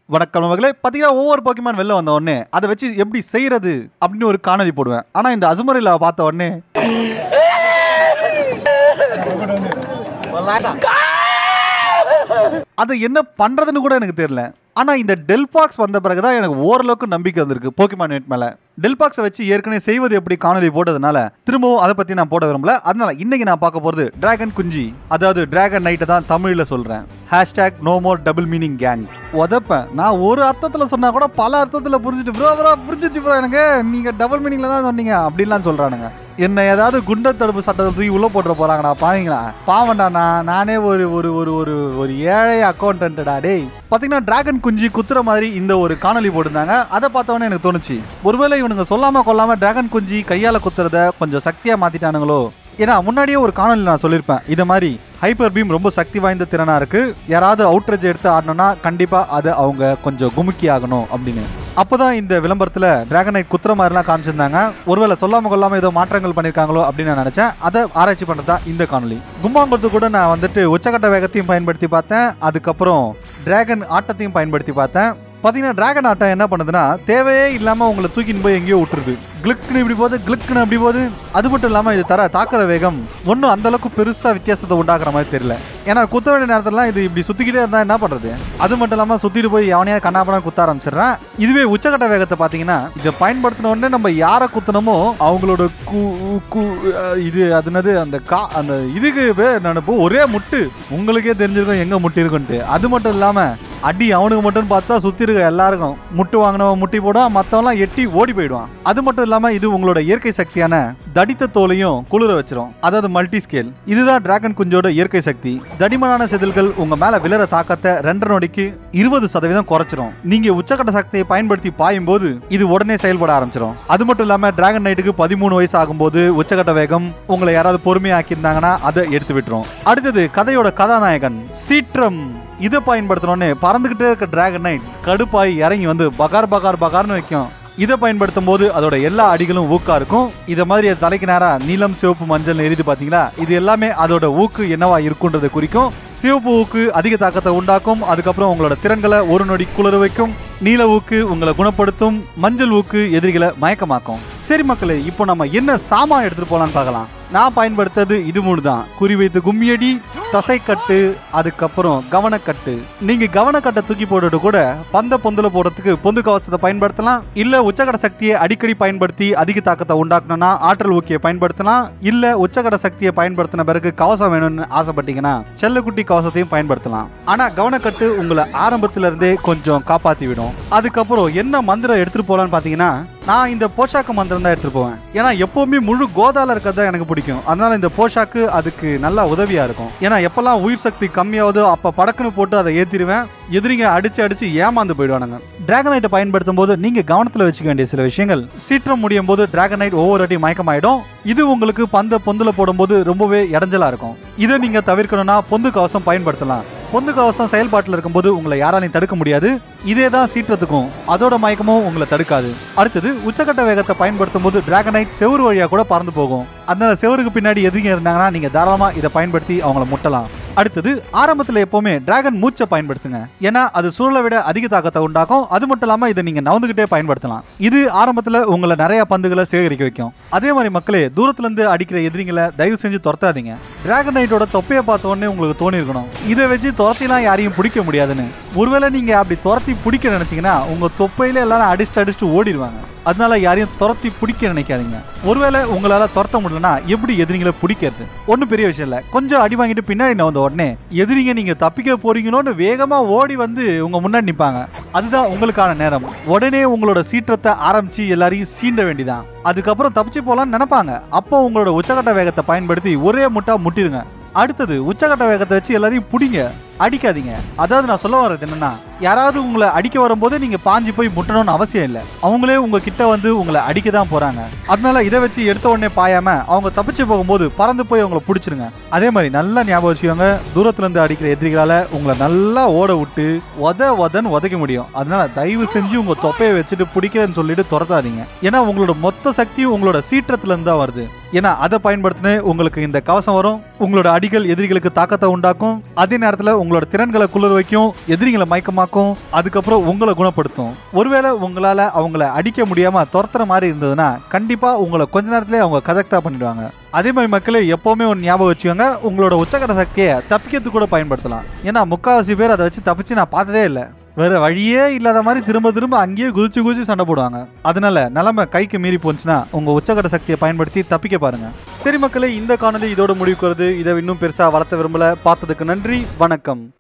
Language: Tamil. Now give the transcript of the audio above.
வணக்கம் நண்பர்களே பார்த்தீங்கன்னா ஒவ்வொரு போக்கிமான் வெளில வந்த உடனே அதை வச்சு எப்படி செய்யறது அப்படின்னு ஒரு காணொலி போடுவேன் ஆனா இந்த அசுமரில் பார்த்த உடனே அதை என்ன பண்றதுன்னு கூட எனக்கு தெரியல ஆனா இந்த டெல்பாக்ஸ் வந்த பிறகுதான் எனக்கு ஓரளவுக்கு நம்பிக்கை வந்திருக்கு போக்கிமான் நெட் மேல டெல்பாக்ஸை வச்சு ஏற்கனவே செய்வது எப்படி காணொலி போட்டதுனால திரும்பவும் அதை பத்தி நான் போட விரும்பல அதனால இன்னைக்கு நான் பார்க்க போறது டிராகன் குஞ்சி அதாவது டிராகன் நைட்டை தான் தமிழ்ல சொல்றேன் hashtag no more double meaning gang உதப்பேன் நான் ஒரு அர்த்தத்துல சொன்னா கூட பல அர்த்தத்துல புரிஞ்சுட்டு ப்ரோ ப்ரோ புரிஞ்சிச்சு ப்ரோ எனக்கு நீங்க டபுள் மீனிங்ல தான் சொன்னீங்க அப்படின்லாம் சொல்றானுங்க என்ன ஏதாவது குண்ட தடுப்பு சட்டத்தை தூக்கி உள்ள போட்டுற போறாங்கடா பாவீங்களா பாவண்டா நான் நானே ஒரு ஒரு ஒரு ஒரு ஒரு ஏழை அக்கௌண்டன்டா டேய் பாத்தீங்கன்னா டிராகன் குஞ்சு குத்துற மாதிரி இந்த ஒரு காணொலி போட்டிருந்தாங்க அதை பார்த்தவொடனே எனக்கு தோணுச்சு ஒருவேளை இவனுங்க சொல்லாம கொள்ளாம டிராகன் குஞ்சு கையால குத்துறத கொஞ்சம் சக்தியா மாத்திட்டானுங்களோ ஏன்னா முன்னாடியே ஒரு காணொலி நான் சொல்லியிருப்பேன் இது மாதிரி ஹைப்பர் பீம் ரொம்ப சக்தி வாய்ந்த திறனா இருக்கு யாராவது அவுட்ரேஜ் எடுத்து ஆடணும்னா கண்டிப்பா அது அவங்க கொஞ்சம் குமுக்கி ஆகணும் அப்படின்னு அப்போதான் இந்த விளம்பரத்துல டிராகனைட் குத்துற மாதிரிலாம் காமிச்சிருந்தாங்க ஒருவேளை சொல்லாம கொள்ளாம ஏதோ மாற்றங்கள் பண்ணிருக்காங்களோ அப்படின்னு நான் நினைச்சேன் அதை ஆராய்ச்சி பண்றதா இந்த காணொலி கும்பாங்குறது கூட நான் வந்துட்டு உச்சக்கட்ட வேகத்தையும் பயன்படுத்தி பார்த்தேன் அதுக்கப்புறம் டிராகன் ஆட்டத்தையும் பயன்படுத்தி பார்த்தேன் பார்த்தீங்கன்னா டிராகன் ஆட்டம் என்ன பண்ணுதுன்னா தேவையே இல்லாமல் உங்களை தூக்கின்னு போய் எங்கேயோ விட்டுருது கிளிக்குன்னு இப்படி போகுது கிளிக்குன்னு அப்படி போகுது அது மட்டும் இல்லாமல் இது தர தாக்குற வேகம் ஒன்றும் அந்த அளவுக்கு பெருசாக வித்தியாசத்தை உண்டாக்குற மாதிரி தெரியல ஏன்னா குத்த வேண்டிய நேரத்துலலாம் இது இப்படி சுற்றிக்கிட்டே இருந்தால் என்ன பண்ணுறது அது மட்டும் இல்லாமல் சுற்றிட்டு போய் எவனையா கண்ணாபடம் குத்த ஆரம்பிச்சிடுறேன் இதுவே உச்சக்கட்ட வேகத்தை பார்த்தீங்கன்னா இதை பயன்படுத்தின உடனே நம்ம யாரை குத்தணுமோ அவங்களோட கு கு அஹ் இது அது என்னது அந்த கா அந்த இதுக்கு பேர் நினைப்பு ஒரே முட்டு உங்களுக்கே தெரிஞ்சிருக்கும் எங்கே முட்டி இருக்குன்ட்டு அது மட்டும் இல்லாமல் அடி அவனுக்கு மட்டும் பார்த்தா சுத்தி இருக்க எல்லாருக்கும் முட்டு வாங்கினவன் முட்டி போடுவான் மற்றவன்லாம் எட்டி ஓடி போயிடுவான் அது மட்டும் இல்லாம இது உங்களோட இயற்கை சக்தியான தடித்த தோலையும் குளிர வச்சிரும் அதாவது மல்டி ஸ்கேல் இதுதான் டிராகன் குஞ்சோட இயற்கை சக்தி தடிமனான செதில்கள் உங்க மேல விழற தாக்கத்தை ரெண்டரை நொடிக்கு இருபது சதவீதம் குறைச்சிரும் நீங்க உச்சக்கட்ட சக்தியை பயன்படுத்தி பாயும் போது இது உடனே செயல்பட ஆரம்பிச்சிடும் அது மட்டும் இல்லாம டிராகன் நைட்டுக்கு பதிமூணு வயசு ஆகும்போது உச்சக்கட்ட வேகம் உங்களை யாராவது பொறுமையாக்கியிருந்தாங்கன்னா அதை எடுத்து விட்டுரும் அடுத்தது கதையோட கதாநாயகன் சீற்றம் இதை பயன்படுத்தணும்னு பறந்துகிட்டே இருக்க டிராகன் நைட் கடுப்பாய் இறங்கி வந்து பகார் பகார் பகார்னு வைக்கும் இதை பயன்படுத்தும் போது அதோட எல்லா அடிகளும் ஊக்கா இருக்கும் இதை மாதிரி அது தலைக்கு நேரா நீலம் சிவப்பு மஞ்சள் எரியுது பாத்தீங்களா இது எல்லாமே அதோட ஊக்கு என்னவா இருக்குன்றதை குறிக்கும் சிவப்பு ஊக்கு அதிக தாக்கத்தை உண்டாக்கும் அதுக்கப்புறம் உங்களோட திறன்களை ஒரு நொடி குளிர வைக்கும் நீல ஊக்கு உங்களை குணப்படுத்தும் மஞ்சள் ஊக்கு எதிரிகளை மயக்கமாக்கும் சரி மக்களே இப்போ நம்ம என்ன சாமான் எடுத்துட்டு போலாம்னு பார்க்கலாம் நான் பயன்படுத்தது இது மூணு தான் குறி வைத்து கும்மியடி தசைக்கட்டு அதுக்கப்புறம் கவனக்கட்டு நீங்க கவனக்கட்டை தூக்கி போட்டுட்டு கூட பந்த பொந்துல போடுறதுக்கு பொந்து கவசத்தை பயன்படுத்தலாம் இல்ல உச்சகட சக்தியை அடிக்கடி பயன்படுத்தி அதிக தாக்கத்தை உண்டாக்கணும்னா ஆற்றல் ஊக்கியை பயன்படுத்தலாம் இல்ல உச்சகட சக்தியை பயன்படுத்தின பிறகு கவசம் வேணும்னு ஆசைப்பட்டீங்கன்னா செல்லக்குட்டி கவசத்தையும் பயன்படுத்தலாம் ஆனா கவனக்கட்டு உங்களை ஆரம்பத்துல இருந்தே கொஞ்சம் காப்பாத்தி விடும் அதுக்கப்புறம் என்ன மந்திரம் எடுத்துட்டு போலான்னு பாத்தீங்கன்னா நான் இந்த போஷாக்கு மந்திரம் தான் எடுத்துட்டு போவேன் ஏன்னா எப்பவுமே முழு கோதால இருக்கிறது தான் எனக்கு பிடிக்கும் அதனால இந்த போஷாக்கு அதுக்கு நல்லா உதவியா இருக்கும் ஏன்னா எப்பெல்லாம் உயிர் சக்தி கம்மியாகுதோ அப்ப படக்குன்னு போட்டு அதை ஏத்திடுவேன் எதிரிங்க அடிச்சு அடிச்சு ஏமாந்து போயிடுவானுங்க டிராகனைட்டை பயன்படுத்தும் போது நீங்க கவனத்துல வச்சுக்க வேண்டிய சில விஷயங்கள் சீற்றம் முடியும் போது டிராகனைட் ஒவ்வொரு வாட்டி மயக்கமாயிடும் இது உங்களுக்கு பந்த பொந்துல போடும்போது ரொம்பவே இடைஞ்சலா இருக்கும் இதை நீங்க தவிர்க்கணும்னா பொந்து கவசம் பயன்படுத்தலாம் பொந்து கவசம் செயல்பாட்டில் இருக்கும்போது உங்களை யாராலையும் தடுக்க முடியாது இதே தான் சீற்றத்துக்கும் அதோட மயக்கமும் உங்களை தடுக்காது அடுத்தது உச்சக்கட்ட வேகத்தை பயன்படுத்தும் போது டிராகனைட் செவுரு வழியா கூட பறந்து போகும் அதனால செவருக்கு பின்னாடி எதிரிங்க இருந்தாங்கன்னா நீங்க தாராளமா இதை பயன்படுத்தி அவங்கள முட்டலாம் அடுத்தது ஆரம்பத்தில் எப்பவுமே டிராகன் மூச்சை பயன்படுத்துங்க ஏன்னா அது சூழலை விட அதிக தாக்கத்தை உண்டாக்கும் அது மட்டும் இல்லாம இதை நீங்க நவந்துகிட்டே பயன்படுத்தலாம் இது ஆரம்பத்தில் உங்களை நிறைய பந்துகளை சேகரிக்க வைக்கும் அதே மாதிரி மக்களே தூரத்துல இருந்து அடிக்கிற எதிரிங்களை தயவு செஞ்சு துரத்தாதீங்க டிராகன் நைட்டோட தொப்பையை பார்த்த உடனே உங்களுக்கு தோணி இருக்கணும் இதை வச்சு துரத்திலாம் யாரையும் பிடிக்க முடியாதுன்னு ஒருவேளை நீங்க அப்படி துரத்தி பிடிக்க நினைச்சீங்கன்னா உங்க தொப்பையில எல்லாரும் அடிச்சுட்டு அடிச்சுட்டு ஓடிடுவாங்க அதனால யாரையும் துரத்தி பிடிக்க நினைக்காதீங்க ஒருவேளை உங்களால துரத்த முடியலனா எப்படி எதிரிங்களை பிடிக்கிறது ஒன்றும் பெரிய விஷயம் இல்லை கொஞ்சம் அடி வாங்கிட்டு பின்னாடி நான் வந்த உடனே எதிரிங்க நீங்க தப்பிக்க போறீங்களோன்னு வேகமா ஓடி வந்து உங்க முன்னாடி நிப்பாங்க அதுதான் உங்களுக்கான நேரம் உடனே உங்களோட சீற்றத்தை ஆரம்பிச்சு எல்லாரையும் சீண்ட வேண்டிதான் அதுக்கப்புறம் தப்பிச்சு போலாம்னு நினைப்பாங்க அப்போ உங்களோட உச்சகட்ட வேகத்தை பயன்படுத்தி ஒரே முட்டா முட்டிடுங்க அடுத்தது உச்சகட்ட வேகத்தை வச்சு எல்லாரையும் பிடிங்க அடிக்காதீங்க அதாவது நான் சொல்ல வர்றது என்னன்னா யாராவது உங்களை அடிக்க வரும்போது நீங்க பாஞ்சு போய் முட்டணும்னு அவசியம் இல்லை அவங்களே உங்க கிட்ட வந்து உங்களை அடிக்க தான் போறாங்க அதனால இதை வச்சு எடுத்த உடனே பாயாம அவங்க தப்பிச்சு போகும்போது பறந்து போய் அவங்கள பிடிச்சிருங்க அதே மாதிரி நல்லா ஞாபகம் வச்சுக்கோங்க தூரத்துல இருந்து அடிக்கிற எதிரிகளால உங்களை நல்லா ஓட விட்டு உத உதன்னு உதைக்க முடியும் அதனால தயவு செஞ்சு உங்க தொப்பையை வச்சுட்டு பிடிக்கிறேன்னு சொல்லிட்டு துரத்தாதீங்க ஏன்னா உங்களோட மொத்த சக்தியும் உங்களோட சீற்றத்துல இருந்து தான் வருது ஏன்னா அதை பயன்படுத்தினே உங்களுக்கு இந்த கவசம் வரும் உங்களோட அடிகள் எதிரிகளுக்கு தாக்கத்தை உண்டாக்கும் அதே நேரத்தில் உங்களோட திறன்களை குளிர வைக்கும் எதிரிகளை மயக்கமாக்கும் அதுக்கப்புறம் உங்களை குணப்படுத்தும் ஒருவேளை உங்களால அவங்கள அடிக்க முடியாம துரத்துற மாதிரி இருந்ததுன்னா கண்டிப்பா உங்களை கொஞ்ச நேரத்திலே அவங்க கஜக்தா பண்ணிடுவாங்க அதே மாதிரி மக்களே எப்பவுமே ஒரு ஞாபகம் வச்சுக்கோங்க உங்களோட உச்சகட சக்தியை தப்பிக்கிறதுக்கு கூட பயன்படுத்தலாம் ஏன்னா முக்காவாசி பேர் அதை வச்சு தப்பிச்சு நான் பார்த்ததே இல்லை வேற வழியே இல்லாத மாதிரி திரும்ப திரும்ப அங்கேயே குதிச்சு குதிச்சு சண்டை போடுவாங்க அதனால நிலைமை கைக்கு மீறி போச்சுன்னா உங்க உச்சகட சக்தியை பயன்படுத்தி தப்பிக்க பாருங்க சரி மக்களே இந்த காணொலி இதோட முடிவுக்கு வருது இதை இன்னும் பெருசா வளர்த்த விரும்பல பார்த்ததுக்கு நன்றி வணக்கம்